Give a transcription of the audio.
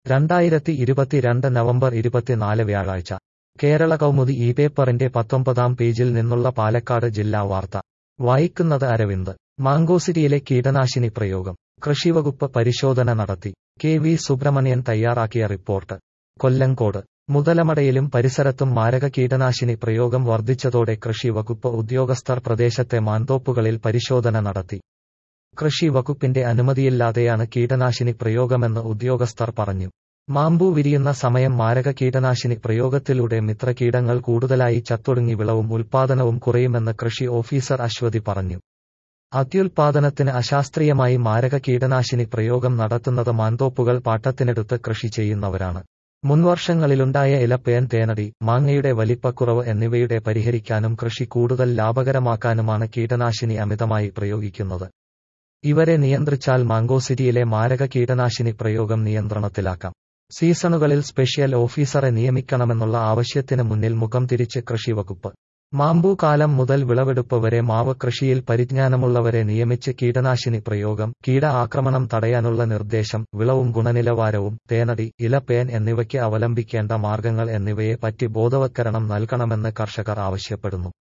രണ്ടായിരത്തി ഇരുപത്തിരണ്ട് നവംബർ ഇരുപത്തിനാല് വ്യാഴാഴ്ച കേരള കൗമുദി ഈ പേപ്പറിന്റെ പത്തൊമ്പതാം പേജിൽ നിന്നുള്ള പാലക്കാട് ജില്ലാ വാർത്ത വായിക്കുന്നത് അരവിന്ദ് മാങ്കോസിറ്റിയിലെ കീടനാശിനി പ്രയോഗം കൃഷിവകുപ്പ് പരിശോധന നടത്തി കെ വി സുബ്രഹ്മണ്യൻ തയ്യാറാക്കിയ റിപ്പോർട്ട് കൊല്ലങ്കോട് മുതലമടയിലും പരിസരത്തും മാരക കീടനാശിനി പ്രയോഗം വർദ്ധിച്ചതോടെ കൃഷി വകുപ്പ് ഉദ്യോഗസ്ഥർ പ്രദേശത്തെ മാന്തോപ്പുകളിൽ പരിശോധന നടത്തി കൃഷി വകുപ്പിന്റെ അനുമതിയില്ലാതെയാണ് കീടനാശിനി പ്രയോഗമെന്ന് ഉദ്യോഗസ്ഥർ പറഞ്ഞു മാമ്പൂ വിരിയുന്ന സമയം മാരക കീടനാശിനി പ്രയോഗത്തിലൂടെ മിത്രകീടങ്ങൾ കൂടുതലായി ചത്തൊടുങ്ങി വിളവും ഉൽപാദനവും കുറയുമെന്ന് കൃഷി ഓഫീസർ അശ്വതി പറഞ്ഞു അത്യുൽപാദനത്തിന് അശാസ്ത്രീയമായി മാരക കീടനാശിനി പ്രയോഗം നടത്തുന്നത് മാന്തോപ്പുകൾ പാട്ടത്തിനെടുത്ത് കൃഷി ചെയ്യുന്നവരാണ് മുൻവർഷങ്ങളിലുണ്ടായ ഇലപ്പേൻ തേനടി മാങ്ങയുടെ വലിപ്പക്കുറവ് എന്നിവയുടെ പരിഹരിക്കാനും കൃഷി കൂടുതൽ ലാഭകരമാക്കാനുമാണ് കീടനാശിനി അമിതമായി പ്രയോഗിക്കുന്നത് ഇവരെ നിയന്ത്രിച്ചാൽ മാങ്കോസിറ്റിയിലെ മാരക കീടനാശിനി പ്രയോഗം നിയന്ത്രണത്തിലാക്കാം സീസണുകളിൽ സ്പെഷ്യൽ ഓഫീസറെ നിയമിക്കണമെന്നുള്ള ആവശ്യത്തിന് മുന്നിൽ മുഖം തിരിച്ച് കൃഷി വകുപ്പ് മാമ്പൂ കാലം മുതൽ വിളവെടുപ്പ് വരെ മാവ് കൃഷിയിൽ പരിജ്ഞാനമുള്ളവരെ നിയമിച്ച് കീടനാശിനി പ്രയോഗം കീട ആക്രമണം തടയാനുള്ള നിർദ്ദേശം വിളവും ഗുണനിലവാരവും തേനടി ഇലപ്പേൻ എന്നിവയ്ക്ക് അവലംബിക്കേണ്ട മാർഗങ്ങൾ എന്നിവയെ പറ്റി ബോധവത്കരണം നൽകണമെന്ന് കർഷകർ ആവശ്യപ്പെടുന്നു